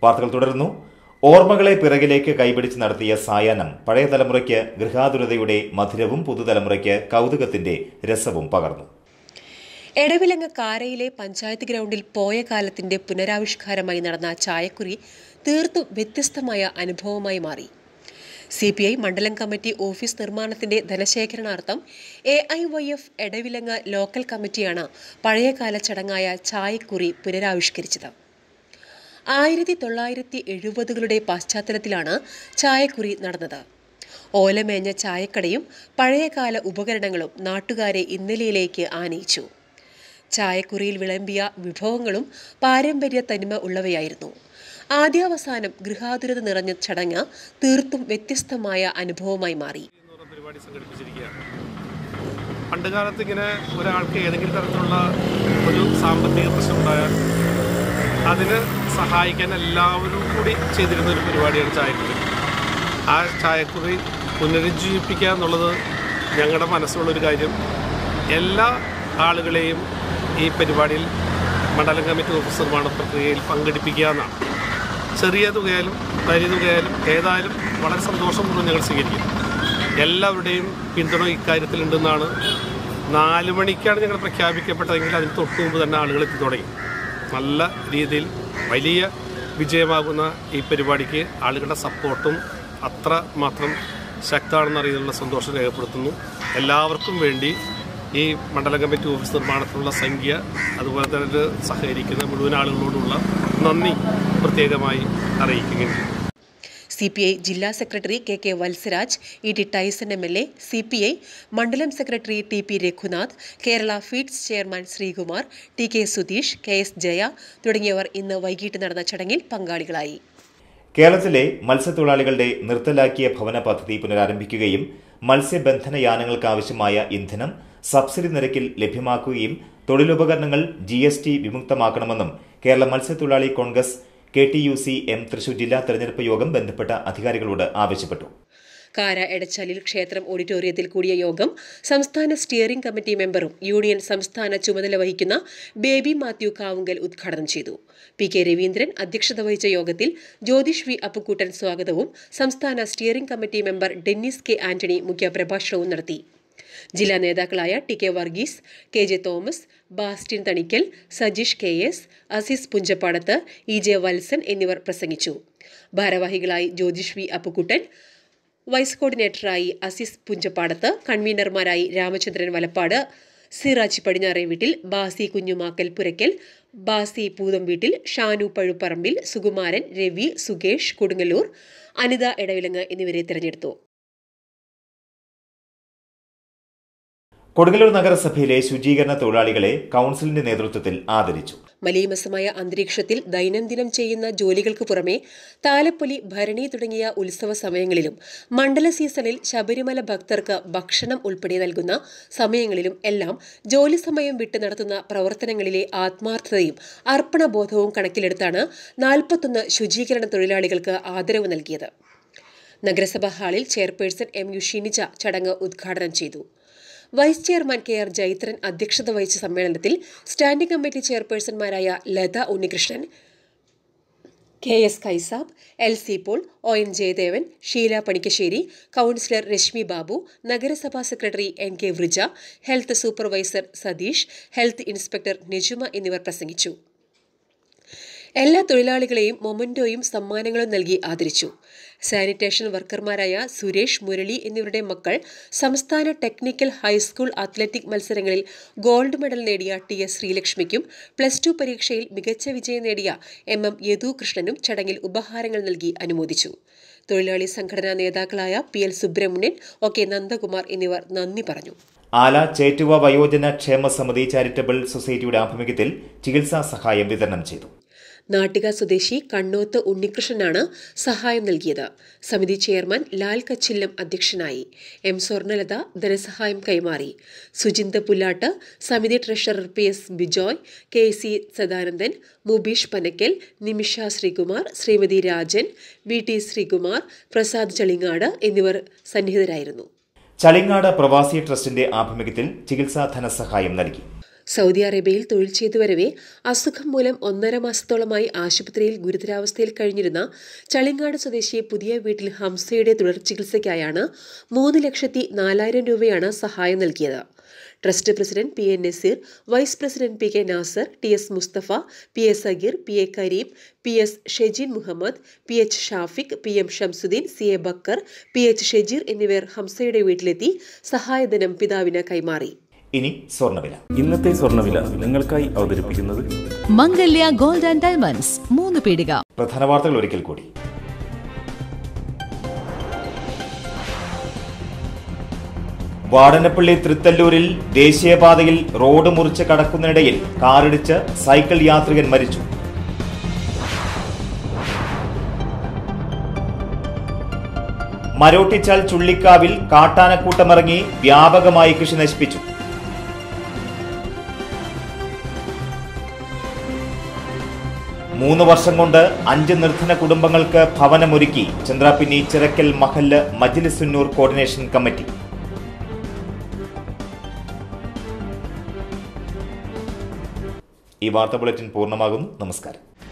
വാർത്തകൾ തുടരുന്നു ഓർമ്മകളെ പിറകിലേക്ക് കൈപിടിച്ച് നടത്തിയ സായാഹ്നം പഴയ തലമുറയ്ക്ക് ഗൃഹാതുരതയുടെ മധുരവും പുതുതലമുറയ്ക്ക് കൗതുകത്തിന്റെ രസവും പകർന്നു എടവിലങ്ങ് കാരയിലെ പഞ്ചായത്ത് ഗ്രൗണ്ടിൽ പോയ കാലത്തിന്റെ പുനരാവിഷ്കാരമായി നടന്ന ചായക്കുറി തീർത്തും വ്യത്യസ്തമായ അനുഭവമായി മാറി സി പി ഐ മണ്ഡലം കമ്മിറ്റി ഓഫീസ് നിർമ്മാണത്തിന്റെ ധനശേഖരണാർത്ഥം A I Y F Edavilangu local കമ്മിറ്റിയാണ് പഴയകാല ചടങ്ങായ ചായക്കുറി പുനരാവിഷ്കരിച്ചത് ആയിരത്തി തൊള്ളായിരത്തി എഴുപതുകളുടെ പശ്ചാത്തലത്തിലാണ് ചായക്കുറി നടന്നത് ഓലമേഞ്ഞ ചായക്കടയും പഴയകാല ഉപകരണങ്ങളും നാട്ടുകാരെ ഇന്നലെയിലേക്ക് ആനയിച്ചു ചായക്കുറിയിൽ വിളമ്പിയ വിഭവങ്ങളും പാരമ്പര്യ തനിമ ഉള്ളവയായിരുന്നു ആദ്യാവസാനം ഗൃഹാതുരത നിറഞ്ഞ ചടങ്ങ് തീർത്തും വ്യത്യസ്തമായ അനുഭവമായി മാറി എന്ന് പറഞ്ഞ പരിപാടി സംഘടിപ്പിച്ചിരിക്കുകയാണ് പണ്ട് കാലത്ത് ഇങ്ങനെ ഒരാൾക്ക് ഏതെങ്കിലും തരത്തിലുള്ള ഒരു സാമ്പത്തിക പ്രശ്നം ഉണ്ടായാൽ അതിന് സഹായിക്കാൻ എല്ലാവരും കൂടി ചെയ്തിരുന്ന ഒരു പരിപാടിയാണ് ചായക്കുറി ആ ചായക്കുറി പുനരുജ്ജീവിപ്പിക്കുക എന്നുള്ളത് ഞങ്ങളുടെ മനസ്സിലുള്ളൊരു കാര്യം എല്ലാ ആളുകളെയും ഈ പരിപാടിയിൽ മണ്ഡലം കമ്മിറ്റി ഓഫീസ് നിർമ്മാണ പ്രക്രിയയിൽ പങ്കെടുപ്പിക്കുക എന്നാണ് ചെറിയ തുകയായാലും വലിയ തുകയായാലും ഏതായാലും വളരെ സന്തോഷപൂർവ്വം ഞങ്ങൾ സ്വീകരിക്കും എല്ലാവരുടെയും പിന്തുണ ഇക്കാര്യത്തിലുണ്ടെന്നാണ് നാല് മണിക്കാണ് ഞങ്ങൾ പ്രഖ്യാപിക്കപ്പെട്ടതെങ്കിൽ അതിന് തൊട്ട് മുമ്പ് തന്നെ ആളുകൾ എത്തി തുടങ്ങി നല്ല രീതിയിൽ വലിയ വിജയമാകുന്ന ഈ പരിപാടിക്ക് ആളുകളുടെ സപ്പോർട്ടും അത്ര മാത്രം ശക്തമാണെന്ന് അറിയാനുള്ള സന്തോഷം രേഖപ്പെടുത്തുന്നു എല്ലാവർക്കും വേണ്ടി ഈ മണ്ഡലം കമ്മിറ്റി ഓഫീസ് നിർമ്മാണത്തിനുള്ള സംഖ്യ അതുപോലെ തന്നെ ഇത് സഹകരിക്കുന്ന മുഴുവൻ ആളുകളോടുള്ള നന്ദി പ്രത്യേകമായി അറിയിക്കുകയും ചെയ്യും സി പി ഐ ജില്ലാ secretary K K Valsaraj E T Tyson M L A C P I മണ്ഡലം secretary T P Raghunath Kerala feeds chairman Sreekumar T K Sudheesh K S Jaya തുടങ്ങിയവർ ഇന്ന് വൈകിട്ട് നടന്ന ചടങ്ങിൽ പങ്കാളികളായി കേരളത്തിലെ മത്സ്യത്തൊഴിലാളികളുടെ നിർത്തലാക്കിയ ഭവന പദ്ധതി പുനരാരംഭിക്കുകയും മത്സ്യബന്ധന യാനങ്ങൾക്കാവശ്യമായ ഇന്ധനം സബ്സിഡി നിരക്കിൽ ലഭ്യമാക്കുകയും തൊഴിലുപകരണങ്ങൾ ജി എസ് ടി വിമുക്തമാക്കണമെന്നും കേരള മത്സ്യത്തൊഴിലാളി Congress K T U C M Thrissur ജില്ലാ തെരഞ്ഞെടുപ്പ് യോഗം ബന്ധപ്പെട്ട അധികാരികളോട് ആവശ്യപ്പെട്ടു കാര എടച്ചാലിൽ ക്ഷേത്രം ഓഡിറ്റോറിയത്തിൽ കൂടിയ യോഗം സംസ്ഥാന സ്റ്റിയറിംഗ് കമ്മിറ്റി മെമ്പറും യൂണിയൻ സംസ്ഥാന ചുമതല വഹിക്കുന്ന ബേബി മാത്യു കാവുങ്കൽ ഉദ്ഘാടനം ചെയ്തു പി കെ രവീന്ദ്രൻ അധ്യക്ഷത വഹിച്ച യോഗത്തിൽ ജ്യോതിഷ് വി അപ്പുക്കൂട്ടൻ സ്വാഗതവും സംസ്ഥാന steering committee member Dennis K Antony മുഖ്യപ്രഭാഷണവും നടത്തി ജില്ലാ നേതാക്കളായ T K Varghese K J Thomas Bastin Thanikkal Sajeesh K S Azeez Punchappadath E J Valsan എന്നിവർ പ്രസംഗിച്ചു ഭാരവാഹികളായി ജ്യോതിഷ് വി അപ്പുക്കുട്ടൻ വൈസ് കോർഡിനേറ്ററായി അസീസ് പുഞ്ചപ്പാടത്ത് കൺവീനർമാരായി രാമചന്ദ്രൻ വലപ്പാട് സിറാജ് പടിഞ്ഞാറേ വീട്ടിൽ ബാസി കുഞ്ഞുമാക്കൽ പുരയ്ക്കൽ ബാസി പൂതം വീട്ടിൽ ഷാനു പഴുപ്പറമ്പിൽ സുകുമാരൻ രവി സുകേഷ് കൊടുങ്ങല്ലൂർ അനിത എടവിലങ്ങ് എന്നിവരെ തിരഞ്ഞെടുത്തു കൊടുങ്ങല്ലൂർ നഗരസഭയിലെ ശുചീകരണ തൊഴിലാളികളെ കൌൺസിലിന്റെ നേതൃത്വത്തിൽ ആദരിച്ചു മലീമസമായ അന്തരീക്ഷത്തിൽ ദൈനംദിനം ചെയ്യുന്ന ജോലികൾക്ക് പുറമെ താലപ്പൊലി ഭരണി തുടങ്ങിയ ഉത്സവ സമയങ്ങളിലും മണ്ഡല സീസണിൽ ശബരിമല ഭക്തർക്ക് ഭക്ഷണം ഉൾപ്പെടെ നൽകുന്ന സമയങ്ങളിലും എല്ലാം ജോലി സമയം വിട്ട് നടത്തുന്ന പ്രവർത്തനങ്ങളിലെ ആത്മാർത്ഥതയും അർപ്പണബോധവും കണക്കിലെടുത്താണ് നാൽപ്പത്തൊന്ന് ശുചീകരണ തൊഴിലാളികൾക്ക് ആദരവ് നൽകിയത് നഗരസഭാ ഹാളിൽ ചെയർപേഴ്സൺ എം യു ഷിനിജ ചടങ്ങ് ഉദ്ഘാടനം ചെയ്തു vice chairman K R Jaithran അധ്യക്ഷത വഹിച്ച സമ്മേളനത്തിൽ സ്റ്റാൻഡിംഗ് കമ്മിറ്റി ചെയർപേഴ്സൺമാരായ Latha Unnikrishnan K S Kaisab L C Paul O N Jayadevan Sheela Panikkassery councillor Reshmi Babu നഗരസഭാ secretary N K Vrija health supervisor Satheesh health inspector Nijuma എന്നിവർ പ്രസംഗിച്ചു എല്ലാ തൊഴിലാളികളെയും മൊമന്റോയും സമ്മാനങ്ങളും നൽകി ആദരിച്ചു സാനിറ്റേഷൻ വർക്കർമാരായ സുരേഷ് മുരളി എന്നിവരുടെ മക്കൾ സംസ്ഥാന ടെക്നിക്കൽ ഹൈസ്കൂൾ അത്ലറ്റിക് മത്സരങ്ങളിൽ ഗോൾഡ് മെഡൽ നേടിയ ടി എസ് ശ്രീലക്ഷ്മിക്കും പ്ലസ് ടു പരീക്ഷയിൽ മികച്ച വിജയം നേടിയ എം എം യദു കൃഷ്ണനും ചടങ്ങിൽ ഉപഹാരങ്ങൾ നൽകി അനുമോദിച്ചു തൊഴിലാളി സംഘടനാ നേതാക്കളായ P L Subramanian O K Nandakumar എന്നിവർ നന്ദി പറഞ്ഞു ആല ചേറ്റുവ വയോജന ക്ഷേമ സമിതി ചാരിറ്റബിൾ സൊസൈറ്റിയുടെ ആഭിമുഖ്യത്തിൽ ചികിത്സാ സഹായം വിതരണം ചെയ്തു നാട്ടിക സ്വദേശി കണ്ണോത്ത് ഉണ്ണികൃഷ്ണനാണ് സഹായം നൽകിയത് സമിതി ചെയർമാൻ ലാൽ കച്ചില്ലം അധ്യക്ഷനായി എം സ്വർണലത ധനസഹായം കൈമാറി സുജിന്ത പുല്ലാട്ട് സമിതി treasurer P S Bijoy K C Sadanandan Mubeesh Panakkal Nimisha Sreekumar Sreemathi Rajan V T Sreekumar Prasad Chalingad എന്നിവർ സന്നിഹിതരായിരുന്നു ചളിങ്ങാട് പ്രവാസി ട്രസ്റ്റിന്റെ ആഭിമുഖ്യത്തിൽ ചികിത്സാ ധനസഹായം നൽകി സൗദി അറേബ്യയിൽ തൊഴിൽ ചെയ്തു വരവെ അസുഖം മൂലം ഒന്നര മാസത്തോളമായി ആശുപത്രിയിൽ ഗുരുതരാവസ്ഥയിൽ കഴിഞ്ഞിരുന്ന ചളിങ്ങാട് സ്വദേശി പുതിയ വീട്ടിൽ ഹംസയുടെ തുടർ ചികിത്സയ്ക്കായാണ് മൂന്ന് ലക്ഷത്തി നാലായിരം രൂപയാണ് സഹായം നൽകിയത് trust president P N Naseer vice president P K Nasar T S Musthafa P A Sageer P A Kareem P S Shejeen Muhammad P H Shafiq P M Shamsuddin C A Bakkar P H Shejeer എന്നിവർ ഹംസയുടെ വീട്ടിലെത്തി സഹായധനം പിതാവിന് കൈമാറി ഇനി സ്വർണ്ണവില ഇന്നത്തെ സ്വർണ്ണവില നിങ്ങൾക്കായി അവതരിപ്പിക്കുന്നത് മംഗല്യ ഗോൾഡ് ആൻഡ് ഡയമണ്ട്സ് മൂന്ന് പീടിക പ്രധാന വാർത്തകൾ ഒരിക്കൽ കൂടി വാടനപ്പള്ളി തൃത്തല്ലൂരിൽ ദേശീയപാതയിൽ റോഡ് മുറിച്ച് കടക്കുന്നതിനിടയിൽ കാറിടിച്ച് സൈക്കിൾ യാത്രികൻ മരിച്ചു മരോട്ടിച്ചാൽ ചുള്ളിക്കാവിൽ കാട്ടാനക്കൂട്ടമിറങ്ങി വ്യാപകമായി കൃഷി നശിപ്പിച്ചു മൂന്ന് വർഷം കൊണ്ട് അഞ്ച് നിർധന കുടുംബങ്ങൾക്ക് ഭവനമൊരുക്കി ചന്ദ്രാപിന്നി ചിറക്കൽ മഹല്ല് മജ്ലിസുന്നൂർ കോർഡിനേഷൻ കമ്മിറ്റി ഈ വാർത്താ ബുള്ളറ്റിൻ പൂർണ്ണമാകുന്നു നമസ്കാരം